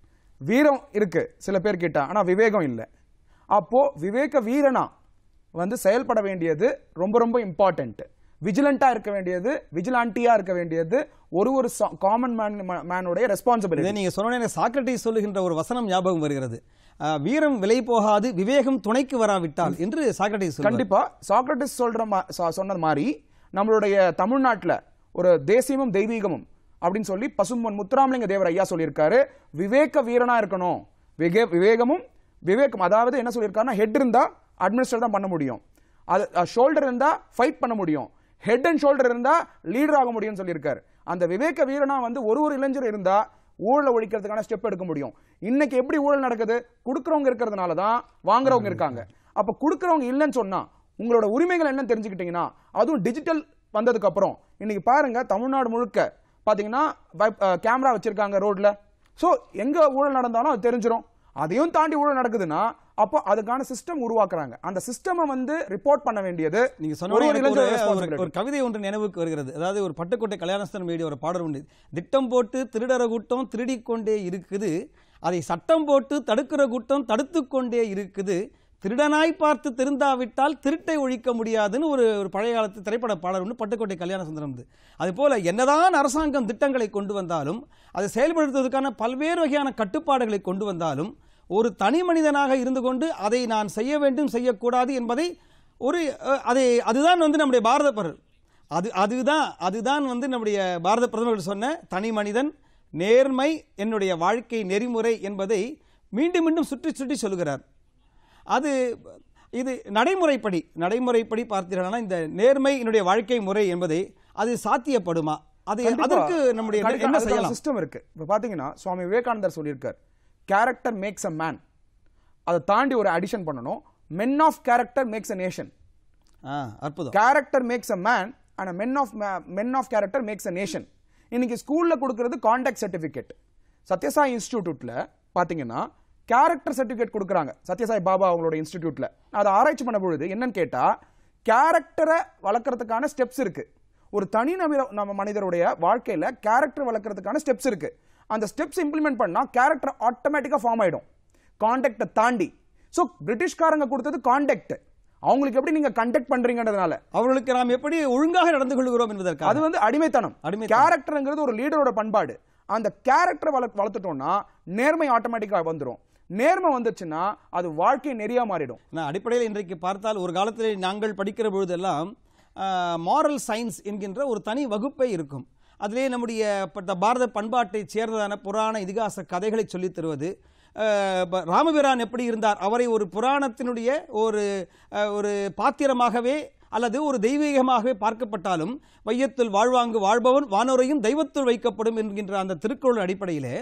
வீரம் இருக்கு சில பேர் கிட்ட ஆனா விவேகம் இல்லை அப்போ விவேக வீரனா வந்து செயல்பட வேண்டியது ரொம்ப ரொம்ப இம்பார்ட்டன்ட் விஜிலண்டா இருக்க வேண்டியது விஜிலாண்டியா இருக்க வேண்டியது ஒரு ஒரு காமன் மேன் மேனுடைய ரெஸ்பான்சிபிலிட்டி இதை நீங்க சொன்ன சாக்ரட்டிஸ் சொல்லுகின்ற ஒரு வசனம் ஞாபகம் வருகிறது அஹ், வீரம் விலை போகாது விவேகம் துணைக்கு வராவிட்டால் என்று சாக்ரட்டிஸ் சொல்வார். கண்டிப்பா சாக்ரட்டிஸ் சொல்ற மா- சொ- சொன்னது மாதிரி நம்மளுடைய தமிழ்நாட்டுல ஒரு தேசியமும் தெய்வீகமும் அப்படின்னு சொல்லி பசும்பொன் முத்துராமலிங்க தேவர் ஐயா சொல்லியிருக்காரு விவேக வீரனா இருக்கணும் விவே- விவேகமும் விவேகம் அதாவது என்ன சொல்லியிருக்காருன்னா ஹெட் இருந்தா அட்மினிஸ்டர் தான் பண்ண முடியும் அது ஷோல்டர் இருந்தா ஃபைட் பண்ண முடியும் ஹெட் அண்ட் ஷோல்டர் இருந்தா லீடர் ஆக முடியும்னு சொல்லியிருக்காரு அந்த விவேக வீரனா வந்து ஒரு ஒரு இளைஞர் இருந்தா ஊழலை ஒழிக்கிறதுக்கான ஸ்டெப் எடுக்க முடியும் இன்னைக்கு எப்படி ஊழல் நடக்குது கொடுக்கறவங்க இருக்கிறதுனால தான் வாங்குறவங்க இருக்காங்க அப்ப கொடுக்கறவங்க இல்லைன்னு சொன்னா உங்களோட உரிமைகள் என்னன்னு தெரிஞ்சுக்கிட்டீங்கன்னா அதுவும் டிஜிட்டல் வந்ததுக்கு அப்புறம் இன்னைக்கு பாருங்க தமிழ்நாடு முழுக்க பாத்தீங்கன்னா கேமரா வச்சிருக்காங்க ரோட்ல சோ எங்க ஊழல் நடந்தாலும் அது தெரிஞ்சிரும் அதையும் தாண்டி ஊழல் நடக்குதுன்னா அப்போ அதுக்கான சிஸ்டம் உருவாக்குறாங்க அந்த சிஸ்டமை வந்து ரிப்போர்ட் பண்ண வேண்டியது நீங்க ஒரு சொன்ன ஒரு எனக்கு இளைஞர் ஒரு- ஒரு responsibility. ஒரு கவிதை ஒன்று நினைவுக்கு வருகிறது அதாவது ஒரு பட்டுக்கோட்டை கல்யாணஸ்தன் மீடிய ஒரு பாடல் உண்டு திட்டம் போட்டு திருடற கூட்டம் திருடிக் கொண்டே இருக்குது அதை சட்டம் போட்டு தடுக்கிற கூட்டம் தடுத்து கொண்டே இருக்குது திருடனாய் பார்த்து திருந்தாவிட்டால் திருட்டை ஒழிக்க முடியாதுன்னு ஒரு ஒரு பழைய காலத்து திரைப்பட பாடல் ஒன்று பட்டுக்கோட்டை கல்யாண சுந்தரம் அது போல என்னதான் அரசாங்கம் திட்டங்களை கொண்டு வந்தாலும் அதை செயல்படுத்துவதற்கான பல்வேறு வகையான கட்டுப்பாடுகளை கொண்டு வந்தாலும் ஒரு தனி மனிதனாக இருந்து கொண்டு அதை நான் செய்ய வேண்டும் செய்யக்கூடாது என்பதை ஒரு அஹ், அதை அதுதான் வந்து நம்முடைய பாரத பிரதமர் அது அதுதான் அதுதான் வந்து நம்முடைய பாரத பிரதமர் சொன்ன தனி மனிதன் நேர்மை என்னுடைய வாழ்க்கை நெறிமுறை என்பதை மீண்டும் மீண்டும் சுற்றி சுற்றி சொல்கிறார் அது இது நடைமுறைப்படி நடைமுறைப்படி பார்த்தீர்களானா இந்த நேர்மை என்னுடைய வாழ்க்கை முறை என்பதை அது சாத்தியப்படுமா அது கண்டிப்பா. அதற்கு நம்முடைய என்ன- கண்டிப்பா என்ன அதுக்கான செய்யலாம் சிஸ்டம் இருக்கு இப்ப பாத்தீங்கன்னா சுவாமி விவேகானந்தர் சொல்லியிருக்கார் கேரக்டர் மேக்ஸ் அ மேன் அதை தாண்டி ஒரு அடிஷன் பண்ணணும் men of character makes a nation ஆ, அற்புதம் character makes a man and men of men of character makes a nation இன்னைக்கு ஸ்கூல்ல கொடுக்கிறது கான்டாக்ட் சர்டிபிகேட் சத்யசாய் இன்ஸ்டிடியூட்ல பாத்தீங்கன்னா கேரக்டர் சர்டிபிகேட் கொடுக்குறாங்க சத்யசாய் பாபா அவங்களோட இன்ஸ்டிடியூட்ல அதை ஆராய்ச்சி பண்ண பொழுது என்னன்னு கேட்டா கேரக்டரை வளர்க்கறதுக்கான ஸ்டெப்ஸ் இருக்கு ஒரு தனி நபர நம்ம மனிதருடைய வாழ்க்கையில கேரக்டர் வளர்க்கறதுக்கான ஸ்டெப்ஸ் இருக்கு அந்த ஸ்டெப்ஸ் இம்ப்ளிமெண்ட் பண்ணா கேரக்டர் ஆட்டோமேட்டிக்கா ஃபார்ம் ஆயிடும் கான்டாக்டை தாண்டி ஸோ பிரிட்டிஷ்காரங்க கொடுத்தது கான்டாக்ட் அவங்களுக்கு எப்படி நீங்க கண்டக்ட் பண்றீங்கன்றதுனால அவர்களுக்கு நாம் எப்படி ஒழுங்காக நடந்து கொள்கிறோம் என்பதற்காக அது வந்து அடிமைத்தனம் அடிமைத்தனம். கேரக்டர்ங்கிறது ஒரு லீடரோட பண்பாடு அந்த கேரக்டரை வள வளர்த்துட்டோம்னா நேர்மை ஆட்டோமேட்டிக்கா வந்துரும் நேர்மை வந்துச்சுன்னா அது வாழ்க்கை நெறியா மாறிடும் நான் அடிப்படையில் இன்றைக்கு பார்த்தால் ஒரு காலத்தில் நாங்கள் படிக்கிற பொழுதெல்லாம் மாரல் சயின்ஸ் என்கின்ற ஒரு தனி வகுப்பே இருக்கும் அதிலே நம்முடைய ப- பாரத பண்பாட்டைச் சேர்ந்ததான புராண இதிகாச கதைகளை சொல்லித் தருவது அஹ், ப- ராமபிரான் எப்படி இருந்தார் அவரை ஒரு புராணத்தினுடைய ஒரு அஹ், ஒரு பாத்திரமாகவே அல்லது ஒரு தெய்வீகமாகவே பார்க்கப்பட்டாலும் வையத்தில் வாழ்வாங்கு வாழ்பவன் வானோரையும் தெய்வத்துள் வைக்கப்படும் என்கின்ற அந்த திருக்குறள் அடிப்படையிலே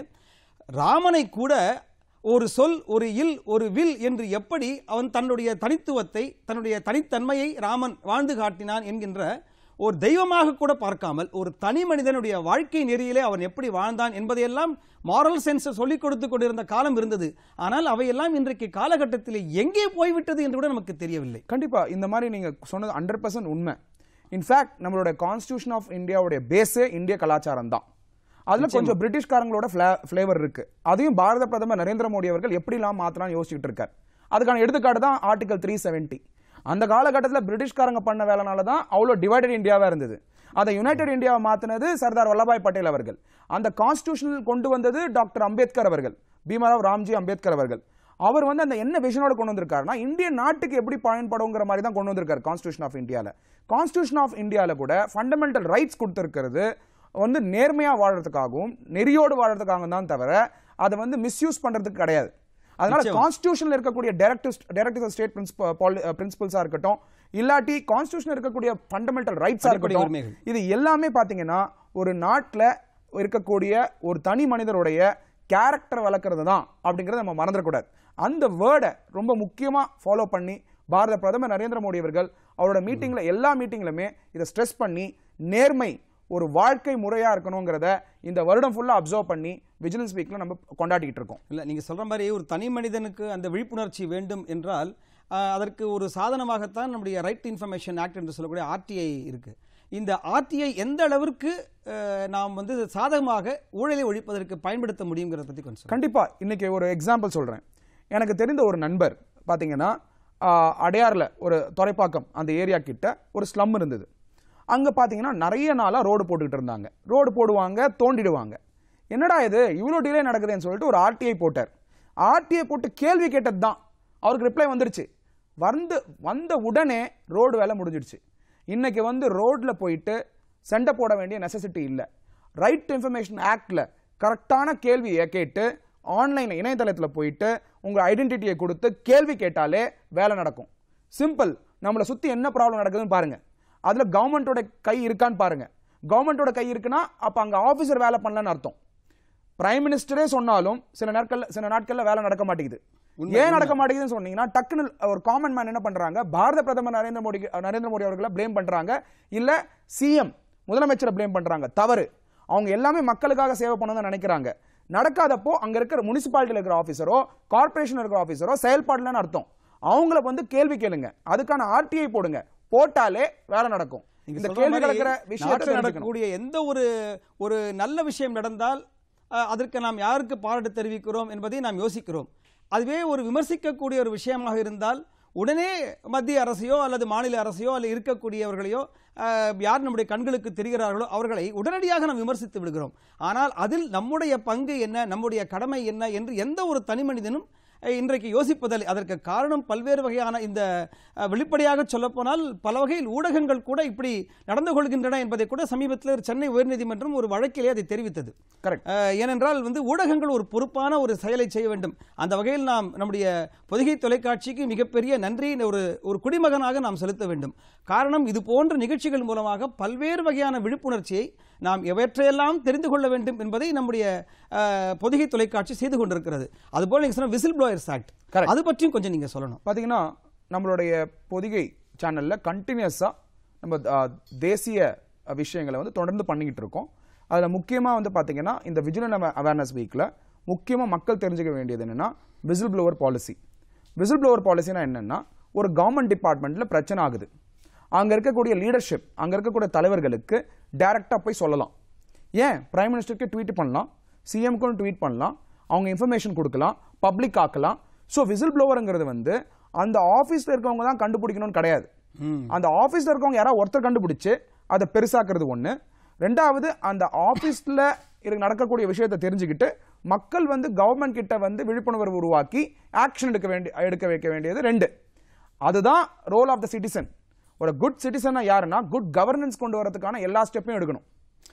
ராமனை கூட ஒரு சொல் ஒரு இல் ஒரு வில் என்று எப்படி அவன் தன்னுடைய தனித்துவத்தை தன்னுடைய தனித்தன்மையை ராமன் வாழ்ந்து காட்டினான் என்கின்ற ஒரு தெய்வமாக கூட பார்க்காமல் ஒரு தனி மனிதனுடைய வாழ்க்கை நெறியிலே அவன் எப்படி வாழ்ந்தான் என்பதையெல்லாம் மாரல் சென்ஸை சொல்லிக் கொடுத்து கொண்டிருந்த காலம் இருந்தது ஆனால் அவையெல்லாம் இன்றைக்கு காலகட்டத்தில் எங்கே போய்விட்டது என்று கூட நமக்கு தெரியவில்லை கண்டிப்பா இந்த மாதிரி நீங்க சொன்னது ஹண்ட்ரட் பர்சன்ட் உண்மை இன்ஃபேக்ட் நம்மளோட கான்ஸ்டியூஷன் ஆஃப் இந்தியாவுடைய பேஸே இந்திய கலாச்சாரம் தான் அதுல கொஞ்சம் பிரிட்டிஷ்காரங்களோட ஃபிளேவர் இருக்கு அதையும் பாரத பிரதமர் நரேந்திர மோடி அவர்கள் எப்படிலாம் மாத்தலாம்னு யோசிச்சுட்டு இருக்கார் அதுக்கான எடுத்துக்காட்டு தான் ஆர்டிகல் த்ரீ செவன்ட்டி அந்த காலகட்டத்தில் பிரிட்டிஷ்காரங்க பண்ண வேலைனால தான் அவ்வளோ டிவைடட் இந்தியாவா இருந்தது அதை யுனைடெட் இந்தியாவை மாத்தினது சர்தார் வல்லபாய் பட்டேல் அவர்கள் அந்த கான்ஸ்டியூஷனில் கொண்டு வந்தது டாக்டர் அம்பேத்கர் அவர்கள் பீமாராவ் ராம்ஜி அம்பேத்கர் அவர்கள் அவர் வந்து அந்த என்ன விஷனோட கொண்டு வந்திருக்காருன்னா இந்திய நாட்டுக்கு எப்படி பயன்படுங்கிற மாதிரி தான் கொண்டு வந்திருக்காரு கான்ஸ்டியூஷன் ஆஃப் இந்தியால கான்ஸ்டியூஷன் ஆஃப் இந்தியால கூட ஃபண்டமெண்டல் ரைட்ஸ் கொடுத்திருக்கிறது வந்து நேர்மையா வாழறதுக்காகவும் நெறியோடு வாழறதுக்காகவும் தான் தவிர அதை வந்து மிஸ்யூஸ் பண்றதுக்கு கிடையாது அதனால கான்ஸ்டியூஷன்ல இருக்கக்கூடிய டைரக்டிவ் டைரக்டிவ் ஸ்டேட் பிரின்சிபல்ஸா இருக்கட்டும் இல்லாட்டி கான்ஸ்டியூஷன் இருக்கக்கூடிய ஃபண்டமெண்டல் ரைட்ஸா அடிப்படை இருக்கட்டும் உரிமைகள். இது எல்லாமே பாத்தீங்கன்னா ஒரு நாட்டுல இருக்கக்கூடிய ஒரு தனி மனிதருடைய கேரக்டர் வளர்க்கறது தான் அப்படிங்கறத நம்ம மறந்துடக்கூடாது அந்த வேர்டை ரொம்ப முக்கியமா ஃபாலோ பண்ணி பாரத பிரதமர் நரேந்திர மோடி அவர்கள் அவரோட மீட்டிங்ல எல்லா மீட்டிங்லுமே இதை ஸ்ட்ரெஸ் பண்ணி நேர்மை ஒரு வாழ்க்கை முறையா இருக்கணுங்கிறத இந்த வருடம் ஃபுல்லா அப்சர்வ் பண்ணி விஜிலன்ஸ் வீக்ல நம்ம கொண்டாடிக்கிட்டு இருக்கோம் இல்லை நீங்கள் சொல்கிற மாதிரி ஒரு தனி மனிதனுக்கு அந்த விழிப்புணர்ச்சி வேண்டும் என்றால் ஆஹ், அதற்கு ஒரு சாதனமாகத்தான் நம்முடைய ரைட் இன்ஃபர்மேஷன் ஆக்ட் என்று சொல்லக்கூடிய ஆர்டிஐ இருக்குது இந்த ஆர்டிஐ எந்த அளவிற்கு ஆஹ், நாம் வந்து சாதகமாக ஊழலை ஒழிப்பதற்கு பயன்படுத்த முடியுங்கிறத பற்றி கொஞ்சம் சொல்லுங்க. கண்டிப்பா இன்னைக்கு ஒரு எக்ஸாம்பிள் சொல்றேன் எனக்கு தெரிந்த ஒரு நண்பர் பாத்தீங்கன்னா ஆஹ், அடையார்ல ஒரு துறைப்பாக்கம் அந்த ஏரியா கிட்ட ஒரு ஸ்லம் இருந்தது அங்க பாத்தீங்கன்னா நிறைய நாளா ரோடு போட்டுக்கிட்டு இருந்தாங்க ரோடு போடுவாங்க தோண்டிடுவாங்க என்னடா இது இவ்வளோ டிலே நடக்குதுன்னு சொல்லிட்டு ஒரு ஆர்டிஐ போட்டார் ஆர்டிஐ போட்டு கேள்வி கேட்டது தான் அவருக்கு ரிப்ளை வந்துருச்சு வந்து வந்த உடனே ரோடு வேலை முடிஞ்சிடுச்சு இன்னைக்கு வந்து ரோட்ல போயிட்டு சண்டை போட வேண்டிய நெசசிட்டி இல்லை ரைட் இன்ஃபர்மேஷன் ஆக்ட்ல கரெக்டான கேள்வியை கேட்டு ஆன்லைன் இணையதளத்துல போயிட்டு உங்க ஐடென்டிட்டியை கொடுத்து கேள்வி கேட்டாலே வேலை நடக்கும் சிம்பிள் நம்மளை சுத்தி என்ன ப்ராப்ளம் நடக்குதுன்னு பாருங்க அதுல கவர்மெண்ட்டோட கை இருக்கான்னு பாருங்க கவர்மெண்ட்டோட கை இருக்குன்னா அப்ப அங்க ஆபீசர் வேலை பண்ணலன்னு அர்த்தம் பிரைம் மினிஸ்டரே சொன்னாலும் சில நாட்கள்ல சில நாட்கள்ல வேலை நடக்க மாட்டேங்குது ஏன் நடக்க மாட்டேங்குதுன்னு சொன்னீங்கன்னா டக்குன்னு ஒரு காமன் மேன் என்ன பண்றாங்க பாரத பிரதமர் நரேந்திர மோடி நரேந்திர மோடி அவர்களை ப்ளேம் பண்றாங்க இல்ல சிஎம் முதலமைச்சரை ப்ளேம் பண்றாங்க தவறு அவங்க எல்லாமே மக்களுக்காக சேவை பண்ணணும்னு நினைக்கிறாங்க நடக்காதப்போ அங்க இருக்கிற முனிசிபாலிட்டியில் இருக்கிற ஆபீசரோ கார்ப்பரேஷன் இருக்கிற ஆபீசரோ செயல்பாடுலன்னு அர்த்தம் அவங்கள வந்து கேள்வி கேளுங்க அதுக்கான ஆர்டிஐ போடுங்க போட்டாலே வேலை நடக்கும் நீங்க இந்த சொல்ற கேள்வி மாதிரி கிடக்கிற நாட்டுல விஷயத்தை நடக்கக்கூடிய நடக்கக்கூடிய எந்த ஒரு ஒரு நல்ல விஷயம் நடந்தால் அஹ், அதற்கு நாம் யாருக்கு பாராட்டு தெரிவிக்கிறோம் என்பதை நாம் யோசிக்கிறோம் அதுவே ஒரு விமர்சிக்கக்கூடிய ஒரு விஷயமாக இருந்தால் உடனே மத்திய அரசையோ அல்லது மாநில அரசையோ அல்லது இருக்கக்கூடியவர்களையோ அஹ், யார் நம்முடைய கண்களுக்கு தெரிகிறார்களோ அவர்களை உடனடியாக நாம் விமர்சித்து விடுகிறோம் ஆனால் அதில் நம்முடைய பங்கு என்ன நம்முடைய கடமை என்ன என்று எந்த ஒரு தனி மனிதனும் அஹ், இன்றைக்கு யோசிப்பதில்லை அதற்கு காரணம் பல்வேறு வகையான இந்த அஹ், வெளிப்படையாக சொல்லப்போனால் பல வகையில் ஊடகங்கள் கூட இப்படி நடந்து கொள்கின்றன என்பதை கூட சமீபத்தில் ஒரு சென்னை உயர்நீதிமன்றம் ஒரு வழக்கிலே அதை தெரிவித்தது கரெக்ட் அஹ், ஏனென்றால் வந்து ஊடகங்கள் ஒரு பொறுப்பான ஒரு செயலை செய்ய வேண்டும் அந்த வகையில் நாம் நம்முடைய பொதிகை தொலைக்காட்சிக்கு மிகப்பெரிய நன்றியை ஒரு ஒரு குடிமகனாக நாம் செலுத்த வேண்டும் காரணம் இது போன்ற நிகழ்ச்சிகள் மூலமாக பல்வேறு வகையான விழிப்புணர்ச்சியை நாம் எவற்றையெல்லாம் தெரிந்து கொள்ள வேண்டும் என்பதை நம்முடைய அஹ், பொதிகை தொலைக்காட்சி செய்து கொண்டிருக்கிறது அதுபோல் நீங்க சொன்ன விசில் ப்ளோயர்ஸ் ஆக்ட் Correct. அது பற்றியும் கொஞ்சம் நீங்க சொல்லணும் பார்த்தீங்கன்னா நம்மளுடைய பொதிகை சேனல்ல கண்டினியூஸாக நம்ம ஆ, தேசிய அ, விஷயங்களை வந்து தொடர்ந்து பண்ணிக்கிட்டு இருக்கோம் அதில் முக்கியமாக வந்து பார்த்தீங்கன்னா இந்த விஜிலன் அவேர்னஸ் வீக்கில் முக்கியமாக மக்கள் தெரிஞ்சுக்க வேண்டியது என்னன்னா whistle blower policy whistle blower பாலிசினா என்னன்னா ஒரு கவர்மெண்ட் டிபார்ட்மெண்ட்டில் பிரச்சனை ஆகுது அங்கே இருக்கக்கூடிய லீடர்ஷிப் அங்கே இருக்கக்கூடிய தலைவர்களுக்கு டைரெக்டாக போய் சொல்லலாம் ஏன் பிரைம் மினிஸ்டருக்கு ட்வீட் பண்ணலாம் சிஎம்க்கும் ட்வீட் பண்ணலாம் அவங்க இன்ஃபர்மேஷன் கொடுக்கலாம் பப்ளிக் ஆக்கலாம் ஸோ விசில் ப்ளோவருங்கிறது வந்து அந்த ஆஃபீஸில் இருக்கவங்க தான் கண்டுபிடிக்கணும்னு கிடையாது அந்த ஆஃபீஸில் இருக்கவங்க யாராவது ஒருத்தர் கண்டுபிடிச்சு அதை பெருசாக்குறது ஒன்று ரெண்டாவது அந்த ஆஃபீஸில் நடக்கக்கூடிய விஷயத்தை தெரிஞ்சுக்கிட்டு மக்கள் வந்து கவர்மெண்ட் கிட்ட வந்து விழிப்புணர்வு உருவாக்கி ஆக்ஷன் எடுக்க வேண்டிய எடுக்க வைக்க வேண்டியது ரெண்டு அதுதான் ரோல் ஆஃப் த சிட்டிசன் ஒரு குட் சிட்டிசனா யாருன்னா குட் கவர்னன்ஸ் கொண்டு வரதுக்கான எல்லா ஸ்டெப்பையும் எடுக்கணும்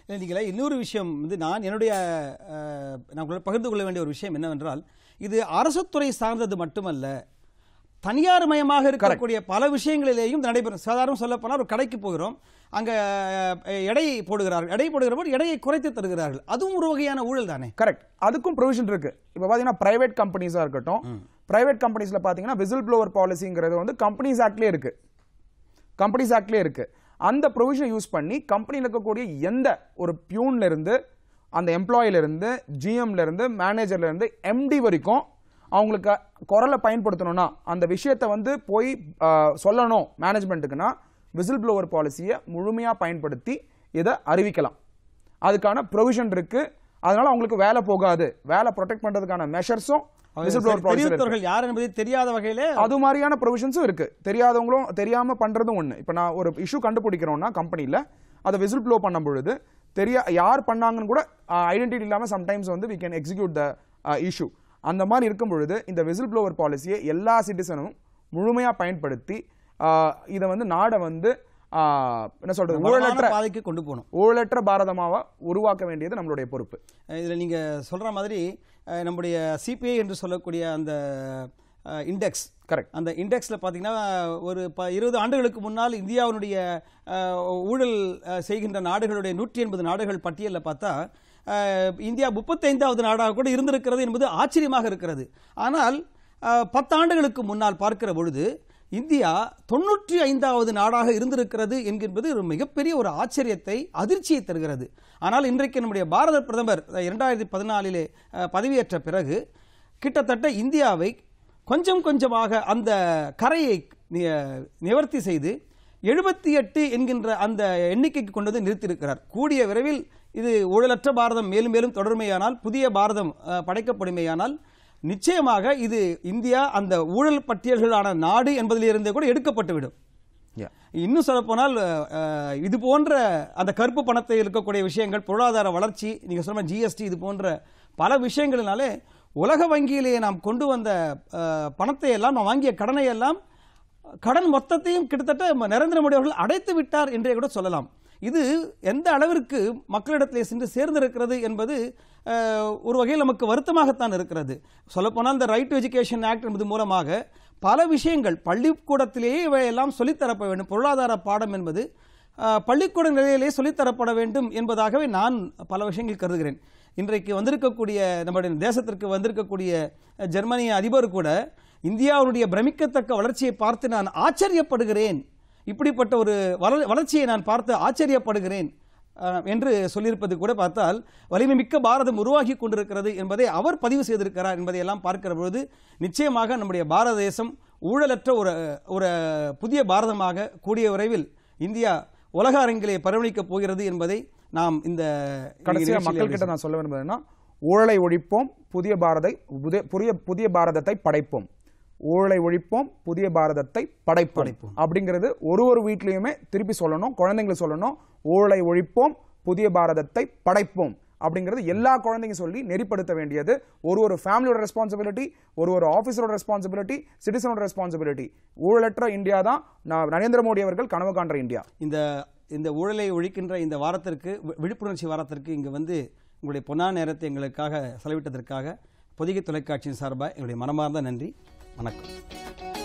இல்லை, நீங்களே இன்னொரு விஷயம் வந்து நான் என்னுடைய அஹ், நான் உங்களோட பகிர்ந்து கொள்ள வேண்டிய ஒரு விஷயம் என்னவென்றால் இது அரசுத்துறை சார்ந்தது மட்டுமல்ல தனியார் மயமாக இருக்கக்கூடிய பல விஷயங்களிலேயும் நடைபெறும் சாதாரண சொல்ல போனால் ஒரு கடைக்கு போகிறோம் அங்க அஹ், எடை போடுகிறார்கள் எடை போடுகிற போது எடையை குறைத்து தருகிறார்கள் அதுவும் ஒரு வகையான ஊழல் தானே கரெக்ட் அதுக்கும் ப்ரொவிஷன் இருக்கு இப்போ பார்த்தீங்கன்னா பிரைவேட் கம்பெனிஸாக இருக்கட்டும் பிரைவேட் கம்பெனிஸில் பார்த்தீங்கன்னா விசில் ப்ளோவர் பாலிசிங்கிறது வந்து கம்பெனிஸ் ஆக்ட்லேயே இருக்கு கம்பெனிஸ் ஆக்ட்லேயே இருக்கு அந்த ப்ரொவிஷனை யூஸ் பண்ணி கம்பெனியில் இருக்கக்கூடிய எந்த ஒரு பியூன்ல இருந்து அந்த எம்ப்ளாயில இருந்து ஜிஎம்ல இருந்து மேனேஜர்ல இருந்து எம்டி வரைக்கும் அவங்களுக்கு குரலை பயன்படுத்தணும்னா அந்த விஷயத்தை வந்து போய் ஆஹ், சொல்லணும் மேனேஜ்மெண்ட்டுக்குன்னா விசில் ப்ளோவர் பாலிசியை முழுமையாக பயன்படுத்தி இதை அறிவிக்கலாம் அதுக்கான ப்ரொவிஷன் இருக்கு அதனால அவங்களுக்கு வேலை போகாது வேலை ப்ரொடெக்ட் பண்றதுக்கான மெஷர்ஸும் விசில் ப்ளோவர் பாலிசி தெரிவித்தவர்கள் யார் என்பதை தெரியாத வகையிலே அது மாதிரியான ப்ரொவிஷன்ஸும் இருக்கு தெரியாதவங்களும் தெரியாம பண்றதும் ஒண்ணு இப்போ நான் ஒரு இஷ்யூ கண்டுபிடிக்கிறோம்னா கம்பெனில அதை விசில் ப்ளோ பண்ணும் பொழுது தெரியா யார் பண்ணாங்கன்னு கூட ஐடென்டிட்டி இல்லாம சம்டைம்ஸ் வந்து we can execute the issue அந்த மாதிரி இருக்கும் பொழுது இந்த விசில் ப்ளோவர் பாலிசியை எல்லா சிட்டிசனும் முழுமையா பயன்படுத்தி ஆஹ், இதை வந்து நாடை வந்து ஆஹ், என்ன சொல்றது ஊழலற்ற வளமான பாதைக்கு கொண்டு போகணும் ஊழலற்ற பாரதமாவ உருவாக்க வேண்டியது நம்மளுடைய பொறுப்பு இதில் நீங்கள் சொல்கிற மாதிரி அஹ், நம்முடைய சிபிஐ என்று சொல்லக்கூடிய அந்த இண்டெக்ஸ் கரெக்ட் அந்த இண்டெக்ஸில் பார்த்தீங்கன்னா ஒரு ப இருபது ஆண்டுகளுக்கு முன்னால் இந்தியாவினுடைய அஹ், ஊழல் அஹ், செய்கின்ற நாடுகளுடைய நூற்றி எண்பது நாடுகள் பட்டியலில் பார்த்தா அஹ், இந்தியா முப்பத்தைந்தாவது நாடாக கூட இருந்திருக்கிறது என்பது ஆச்சரியமாக இருக்கிறது ஆனால் அஹ், பத்தாண்டுகளுக்கு முன்னால் பார்க்கிற பொழுது இந்தியா தொண்ணூற்றி ஐந்தாவது நாடாக இருந்திருக்கிறது என்கின்றது ஒரு மிகப்பெரிய ஒரு ஆச்சரியத்தை அதிர்ச்சியை தருகிறது ஆனால் இன்றைக்கு நம்முடைய பாரத பிரதமர் அஹ், இரண்டாயிரத்தி பதினாலிலே அஹ், பதவியேற்ற பிறகு கிட்டத்தட்ட இந்தியாவை கொஞ்சம் கொஞ்சமாக அந்த கரையை நி- நிவர்த்தி செய்து எழுபத்தி எட்டு என்கின்ற அந்த எண்ணிக்கைக்கு கொண்டு வந்து நிறுத்தியிருக்கிறார் கூடிய விரைவில் இது ஊழலற்ற பாரதம் மேலும் மேலும் தொடர்மையானால் புதிய பாரதம் அஹ், படைக்கப்படுமேயானால் நிச்சயமாக இது இந்தியா அந்த ஊழல் பட்டியல்களான நாடு என்பதிலிருந்தே கூட எடுக்கப்பட்டுவிடும் Yeah. இன்னும் சொல்லப்போனால் அஹ், இது போன்ற அந்த கருப்பு பணத்தை இருக்கக்கூடிய விஷயங்கள் பொருளாதார வளர்ச்சி நீங்க சொன்ன ஜிஎஸ்டி இது போன்ற பல விஷயங்களினாலே உலக வங்கியிலே நாம் கொண்டு வந்த அஹ், பணத்தை எல்லாம் நாம் வாங்கிய கடனை எல்லாம் கடன் மொத்தத்தையும் கிட்டத்தட்ட ம- நரேந்திர மோடி அவர்கள் அடைத்து விட்டார் என்றே கூட சொல்லலாம் இது எந்த அளவிற்கு மக்களிடத்திலே சென்று சேர்ந்திருக்கிறது என்பது அஹ், ஒரு வகையில் நமக்கு வருத்தமாகத்தான் இருக்கிறது சொல்லப்போனால் இந்த ரைட் டு எஜுகேஷன் ஆக்ட் என்பது மூலமாக பல விஷயங்கள் பள்ளிக்கூடத்திலேயே இவையெல்லாம் சொல்லித்தரப்பட வேண்டும் பொருளாதார பாடம் என்பது அஹ், பள்ளிக்கூட நிலையிலே சொல்லித்தரப்பட வேண்டும் என்பதாகவே நான் பல விஷயங்கள் கருதுகிறேன் இன்றைக்கு வந்திருக்கக்கூடிய நம்முடைய தேசத்திற்கு வந்திருக்கக்கூடிய அஹ், ஜெர்மனிய அதிபர் கூட இந்தியாவுடைய பிரமிக்கத்தக்க வளர்ச்சியை பார்த்து நான் ஆச்சரியப்படுகிறேன் இப்படிப்பட்ட ஒரு வள- வளர்ச்சியை நான் பார்த்து ஆச்சரியப்படுகிறேன் அஹ், என்று சொல்லியிருப்பது கூட பார்த்தால் வலிமை மிக்க பாரதம் உருவாகி கொண்டிருக்கிறது என்பதை அவர் பதிவு செய்திருக்கிறார் என்பதை எல்லாம் பார்க்கிற பொழுது நிச்சயமாக நம்முடைய பாரத தேசம் ஊழலற்ற ஒரு ஒரு புதிய பாரதமாக கூடிய விரைவில் இந்தியா உலக அரங்கிலே பரிணமிக்கப் போகிறது என்பதை நாம் இந்த கடைசியா நிகழ்ச்சியிலே மக்கள் கிட்ட நான் சொல்ல விரும்புறேன்னா ஊழலை ஒழிப்போம் புதிய பாரதை புதிய புதிய புதிய பாரதத்தை படைப்போம் ஊழலை ஒழிப்போம் புதிய பாரதத்தை படைப்போம் அப்படிங்கிறது ஒரு ஒரு வீட்லயுமே திருப்பி சொல்லணும் குழந்தைங்களுக்கு சொல்லணும் ஊழலை ஒழிப்போம் புதிய பாரதத்தை படைப்போம் அப்படிங்கிறது எல்லா குழந்தைங்க சொல்லி நெறிப்படுத்த வேண்டியது ஒரு ஒரு ஃபேமிலியோட ரெஸ்பான்சிபிலிட்டி ஒரு ஒரு ஆஃபீஸரோட ரெஸ்பான்சிபிலிட்டி சிட்டிசனோட ரெஸ்பான்சிபிலிட்டி ஊழலற்ற இந்தியா தான் நான் நரேந்திர மோடி அவர்கள் கனவு காண்ற இந்தியா இந்த இந்த ஊழலை ஒழிக்கின்ற இந்த வாரத்திற்கு வி- விழிப்புணர்ச்சி வாரத்திற்கு இங்கு வந்து உங்களுடைய பொன்னான நேரத்தை எங்களுக்காக செலவிட்டதற்காக பொதிகை தொலைக்காட்சியின் சார்பாக எங்களுடைய மனமார்ந்த நன்றி வணக்கம்